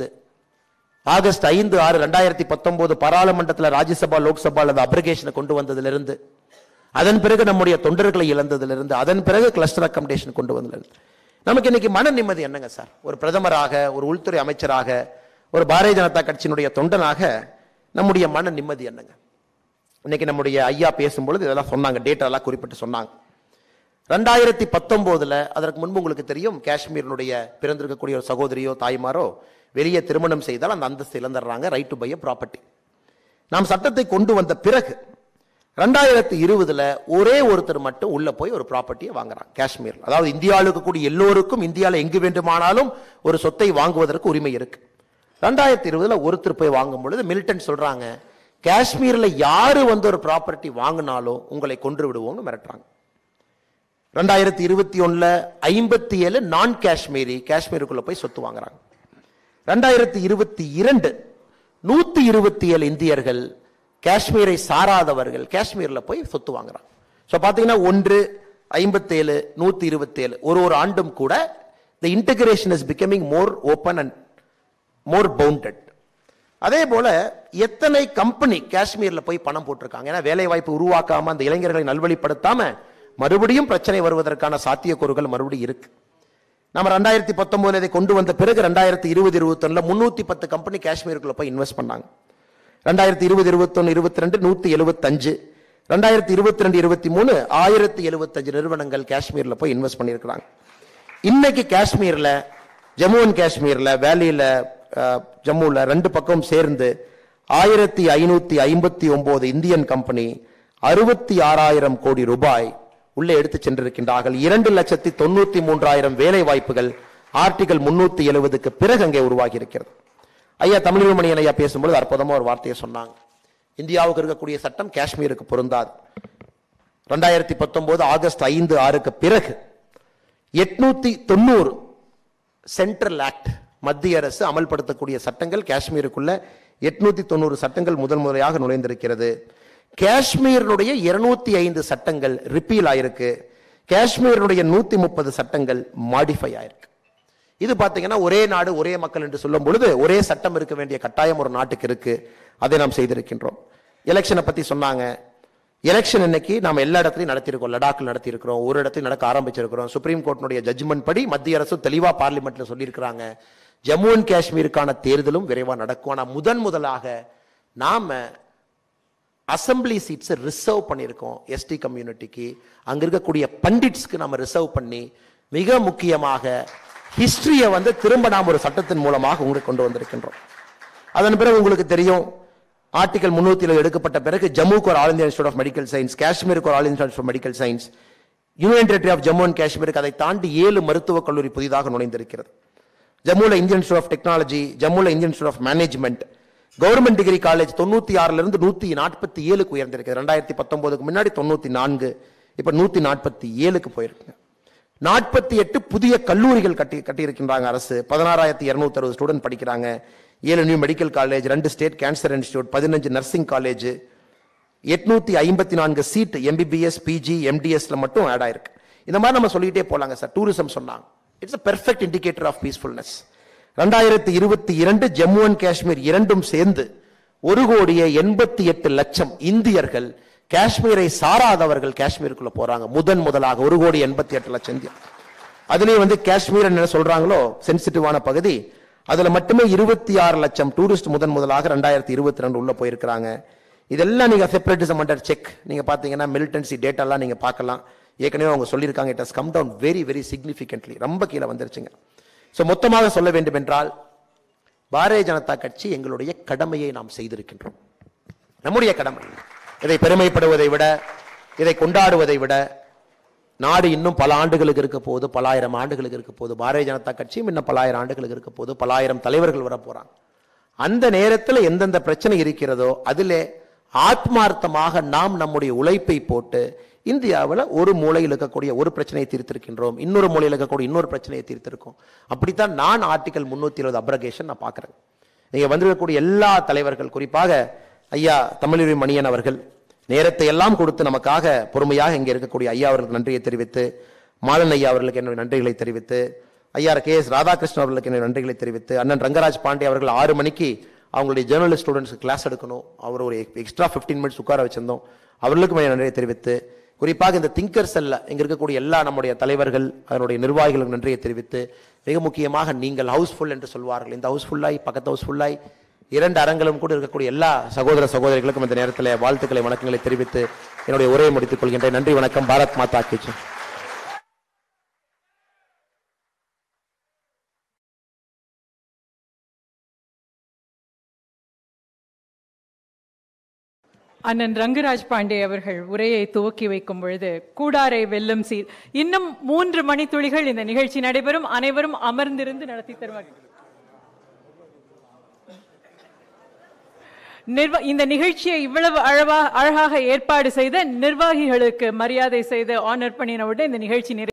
ஆகஸ்ட் ஐந்து ஆறு ரெண்டாயிரத்தி பத்தொன்பது பாராளுமன்றத்தில் ராஜ்யசபா லோக்சபா அல்லது அப்ரிகேஷனை கொண்டு வந்ததிலிருந்து அதன் பிறகு நம்முடைய தொண்டர்களை இழந்ததிலிருந்து அதன் பிறகு கிளஸ்டர் அக்கமடேஷன் கொண்டு வந்ததிலிருந்து நமக்கு இன்னைக்கு மன நிம்மதி என்னங்க சார் ஒரு பிரதமராக ஒரு உள்துறை அமைச்சராக ஒரு பாரதிய ஜனதா கட்சியினுடைய தொண்டனாக நம்முடைய மன நிம்மதி என்னங்க இன்னைக்கு நம்முடைய ஐயா பேசும்பொழுது இதெல்லாம் சொன்னாங்க டேட்டா எல்லாம் குறிப்பிட்டு சொன்னாங்க ரெண்டாயிரத்தி பத்தொன்பதுல அதற்கு முன்பு உங்களுக்கு தெரியும் காஷ்மீரினுடைய பிறந்திருக்கக்கூடிய ஒரு சகோதரியோ தாய்மாரோ வெளியே திருமணம் செய்தால் அந்த அந்தஸ்து இழந்துடுறாங்க ரைட் டு பை ப்ராப்பர்ட்டி நாம் சட்டத்தை கொண்டு வந்த பிறகு ரெண்டாயிரத்தி இருபதுல ஒரே ஒருத்தர் மட்டும் உள்ள போய் ஒரு ப்ராப்பர்ட்டியை வாங்குறாங்க காஷ்மீர்ல அதாவது இந்தியாவில் இருக்கக்கூடிய எல்லோருக்கும் இந்தியாவில் எங்கு வேண்டுமானாலும் ஒரு சொத்தை வாங்குவதற்கு உரிமை இருக்கு ரெண்டாயிரத்தி இருபதுல ஒருத்தர் போய் வாங்கும் பொழுது மில்டன் சொல்றாங்க காஷ்மீர்ல யாரு வந்து ஒரு ப்ராப்பர்ட்டி வாங்கினாலும் உங்களை கொன்று விடுவோம்னு மிரட்டுறாங்க ரெண்டாயிரத்தி இருபத்தி ஒண்ணுல ஐம்பத்தி ஏழு நான் காஷ்மீரி காஷ்மீருக்குள்ள போய் சொத்து வாங்குறாங்க ரெண்டாயிரத்தி இருபத்தி இரண்டு நூத்தி இருபத்தி ஏழு இந்தியர்கள் காஷ்மீரை சாராதவர்கள் காஷ்மீர்ல போய் சொத்து வாங்குறாங்க ஸோ பாத்தீங்கன்னா ஒன்று ஐம்பத்தேழு நூத்தி இருபத்தேழு ஒரு ஒரு ஆண்டும் கூட the integration is becoming more open and more bounded அதே போல எத்தனை கம்பெனி காஷ்மீர்ல போய் பணம் போட்டிருக்காங்க ஏன்னா வேலை வாய்ப்பு உருவாக்காம அந்த இளைஞர்களை நல்வழிப்படுத்தாம மறுபடியும் பிரச்சனை வருவதற்கான சாத்தியக்கூறுகள் மறுபடியும் இருக்கு நம்ம ரெண்டாயிரத்தி பத்தொன்பதுல இதை கொண்டு வந்த பிறகு ரெண்டாயிரத்தி இருபது இருபத்தொன்னுல முன்னூத்தி பத்து கம்பெனி காஷ்மீருக்குள்ள போய் இன்வெஸ்ட் பண்ணாங்க ரெண்டாயிரத்தி இருபது இருபத்தொன்னு இருபத்தி ரெண்டு நூத்தி எழுபத்தஞ்சு ரெண்டாயிரத்தி இருபத்தி ரெண்டு இருபத்தி மூணு ஆயிரத்தி எழுபத்தஞ்சு நிறுவனங்கள் காஷ்மீர்ல போய் இன்வெஸ்ட் பண்ணியிருக்கிறாங்க இன்னைக்கு காஷ்மீர்ல ஜம்மு அண்ட் காஷ்மீர்ல வேலியில அஹ், ஜம்முல ரெண்டு பக்கம் சேர்ந்து ஆயிரத்தி ஐநூத்தி ஐம்பத்தி ஒன்பது இந்தியன் கம்பெனி அறுபத்தி ஆறாயிரம் கோடி ரூபாய் உள்ளே எடுத்து சென்றிருக்கின்றார்கள் இரண்டு லட்சத்தி தொண்ணூத்தி மூன்றாயிரம் வேலை வாய்ப்புகள் ஆர்டிகல் முன்னூத்தி எழுபதுக்கு பிறகு அங்கே உருவாகி இருக்கிறது ஐயா தமிழ்மணியன் ஐயா பேசும்பொழுது அற்புதமா ஒரு வார்த்தையை சொன்னாங்க இந்தியாவுக்கு இருக்கக்கூடிய சட்டம் காஷ்மீருக்கு பொருந்தாது ரெண்டாயிரத்தி பத்தொன்பது ஆகஸ்ட் ஐந்து ஆறுக்கு பிறகு எட்நூத்தி தொண்ணூறு சென்ட்ரல் ஆக்ட் மத்திய அரசு அமல்படுத்தக்கூடிய சட்டங்கள் காஷ்மீருக்குள்ள எட்நூத்தி தொண்ணூறு சட்டங்கள் முதல் முறையாக நுழைந்திருக்கிறது காஷ்மீரினுடைய இருநூத்தி ஐந்து சட்டங்கள் ரிப்பீல் ஆயிருக்கு காஷ்மீரினுடைய நூத்தி முப்பது சட்டங்கள் மாடிஃபை ஆயிருக்கு இது பாத்தீங்கன்னா ஒரே நாடு ஒரே மக்கள் என்று சொல்லும் பொழுது ஒரே சட்டம் இருக்க வேண்டிய கட்டாயம் ஒரு நாட்டுக்கு இருக்கு அதை நாம் செய்திருக்கின்றோம் எலெக்ஷனை பத்தி சொன்னாங்க எலெக்ஷன் இன்னைக்கு நாம எல்லா இடத்துலையும் நடத்தியிருக்கோம் லடாக்ல நடத்தியிருக்கிறோம் ஒரு இடத்துலையும் நடக்க ஆரம்பிச்சிருக்கிறோம் சுப்ரீம் கோர்ட்டினுடைய ஜட்ஜ்மெண்ட் படி மத்திய அரசு தெளிவா பார்லிமெண்ட்ல சொல்லியிருக்கிறாங்க ஜம்மு அண்ட் காஷ்மீருக்கான தேர்தலும் விரைவா நடக்கும் ஆனா முதன் முதலாக நாம அசம்பிளி சீட்ஸ் ரிசர்வ் பண்ணியிருக்கோம் எஸ்டி கம்யூனிட்டிக்கு அங்க இருக்கக்கூடிய பண்டிட்ஸ்க்கு நம்ம ரிசர்வ் பண்ணி மிக முக்கியமாக ஹிஸ்டரியை வந்து திரும்ப நாம் ஒரு சட்டத்தின் மூலமாக உங்களுக்கு கொண்டு வந்திருக்கின்றோம் அதன் பிறகு உங்களுக்கு தெரியும் ஆர்டிகல் முன்னூத்தி எடுக்கப்பட்ட பிறகு ஜம்முக்கு ஒரு all India institute of medical science காஷ்மீருக்கு ஒரு all India institute of medical science union territory of Jammu and காஷ்மீருக்கு அதை தாண்டி ஏழு மருத்துவக் கல்லூரி புதிதாக நுழைந்திருக்கிறது ஜம்முல இந்தியன் இன்ஸ்டியூட் ஆஃப் டெக்னாலஜி ஜம்முல Indian institute of management government degree college தொண்ணூத்தி ஆறுல இருந்து நூத்தி நாற்பத்தி ஏழுக்கு உயர்ந்திருக்கு ரெண்டாயிரத்தி பத்தொன்பதுக்கு முன்னாடி தொண்ணூத்தி நான்கு இப்ப நூத்தி நாற்பத்தி ஏழுக்கு போயிருக்கு நாற்பத்தி எட்டு புதிய கல்லூரிகள் கட்டி கட்டியிருக்கின்றாங்க அரசு பதினாறாயிரத்தி இருநூத்தி அறுபது ஸ்டூடெண்ட் படிக்கிறாங்க ஏழு நியூ மெடிக்கல் காலேஜ் ரெண்டு ஸ்டேட் கேன்சர் இன்ஸ்டியூட் பதினஞ்சு நர்சிங் காலேஜ் எட்நூத்தி ஐம்பத்தி நான்கு சீட் எம்பிபிஎஸ் பிஜி எம்டிஎஸ்ல மட்டும் ஆட் ஆயிருக்கு இந்த மாதிரி நம்ம சொல்லிட்டே போலாங்க சார் டூரிசம் சொன்னாங்க it's perfect indicator of peacefulness ரெண்டாயிரத்தி இருபத்தி இரண்டு ஜம்மு அண்ட் காஷ்மீர் இரண்டும் சேர்ந்து ஒரு கோடியே எண்பத்தி எட்டு லட்சம் இந்தியர்கள் காஷ்மீரை சாராதவர்கள் காஷ்மீருக்குள்ள போறாங்க முதன் முதலாக ஒரு கோடி எண்பத்தி எட்டு லட்சம் இந்தியர் அதுலயே வந்து காஷ்மீர் என்ன சொல்றாங்களோ சென்சிட்டிவான பகுதி அதுல மட்டுமே இருபத்தி ஆறு லட்சம் டூரிஸ்ட் முதன் முதலாக ரெண்டாயிரத்தி இருபத்தி ரெண்டு உள்ள போயிருக்கிறாங்க இதெல்லாம் நீங்க செப்பரேட்டிசம் அண்டர் செக் நீங்க பாத்தீங்கன்னா மிலிட்டன்சி டேட்டாலாம் நீங்க பார்க்கலாம் ஏற்கனவே அவங்க சொல்லியிருக்காங்க it has come down very very significantly ரொம்ப கீழே வந்துருச்சுங்க ஸோ மொத்தமாக சொல்ல வேண்டும் என்றால் பாரதிய ஜனதா கட்சி எங்களுடைய கடமையை நாம் செய்திருக்கின்றோம் நம்முடைய கடமை இதை பெருமைப்படுவதை விட இதை கொண்டாடுவதை விட நாடு இன்னும் பல ஆண்டுகளுக்கு இருக்க போகுது பல ஆயிரம் ஆண்டுகளுக்கு இருக்க போகுது பாரதிய ஜனதா கட்சியும் இன்னும் பல ஆயிரம் ஆண்டுகளுக்கு இருக்க போகுது பல ஆயிரம் தலைவர்கள் வர போறாங்க அந்த நேரத்தில் எந்தெந்த பிரச்சனை இருக்கிறதோ அதிலே ஆத்மார்த்தமாக நாம் நம்முடைய உழைப்பை போட்டு இந்தியாவில் ஒரு மூலையில் இருக்கக்கூடிய ஒரு பிரச்சனையை தீர்த்திருக்கின்றோம் இன்னொரு மூலையில் இருக்கக்கூடிய இன்னொரு பிரச்சனையை தீர்த்திருக்கோம் அப்படித்தான் நான் ஆர்டிகல் முன்னூத்தி இருபது அப்ரகேஷன் நான் பார்க்கிறேன் நீங்க வந்திருக்கக்கூடிய எல்லா தலைவர்கள் குறிப்பாக ஐயா தமிழறி மணியன் அவர்கள் நேரத்தை எல்லாம் கொடுத்து நமக்காக பொறுமையாக இங்கே இருக்கக்கூடிய ஐயா அவர்களுக்கு நன்றியை தெரிவித்து மாலன் ஐயா அவர்களுக்கு என்னுடைய நன்றிகளை தெரிவித்து ஐயா கே எஸ் ராதாகிருஷ்ணன் அவர்களுக்கு என்னுடைய நன்றிகளை தெரிவித்து அண்ணன் ரங்கராஜ் பாண்டே அவர்கள் ஆறு மணிக்கு அவங்களுடைய ஜேர்னலிஸ்ட் ஸ்டூடெண்ட்ஸ்க்கு கிளாஸ் எடுக்கணும் அவர் ஒரு எக்ஸ்ட்ரா ஃபிஃப்டீன் மினிட்ஸ் உட்கார வச்சிருந்தோம் அவர்களுக்கும் என்னுடைய நன்றியை தெரிவித்து குறிப்பாக இந்த திங்கர் செல்ல இங்க இருக்கக்கூடிய எல்லா நம்முடைய தலைவர்கள் அதனுடைய நிர்வாகிகளுக்கு நன்றியை தெரிவித்து மிக முக்கியமாக நீங்கள் ஹவுஸ்ஃபுல் என்று சொல்வார்கள் இந்த ஹவுஸ்ஃபுல்லாய் பக்கத்து ஹவுஸ்ஃபுல்லாய் இரண்டு அரங்களும் கூட இருக்கக்கூடிய எல்லா சகோதர சகோதரிகளுக்கும் இந்த நேரத்தில் வாழ்த்துக்களை வணக்கங்களை தெரிவித்து என்னுடைய உரையை முடித்துக் கொள்கின்றேன் நன்றி வணக்கம் பாரத் மாதா கிச்சு அண்ணன் ரங்கராஜ் பாண்டே அவர்கள் உரையை துவக்கி வைக்கும் பொழுது கூடாரை வெல்லும் சீர் இன்னும் மூன்று மணித்துளிகள் இந்த நிகழ்ச்சி நடைபெறும் அனைவரும் அமர்ந்திருந்து நடத்தி தருவார்கள் நிர்வ இந்த நிகழ்ச்சியை இவ்வளவு அழவா அழகாக ஏற்பாடு செய்த நிர்வாகிகளுக்கு மரியாதை செய்து ஆனர் பண்ணினவுடன் இந்த நிகழ்ச்சி நிறைவு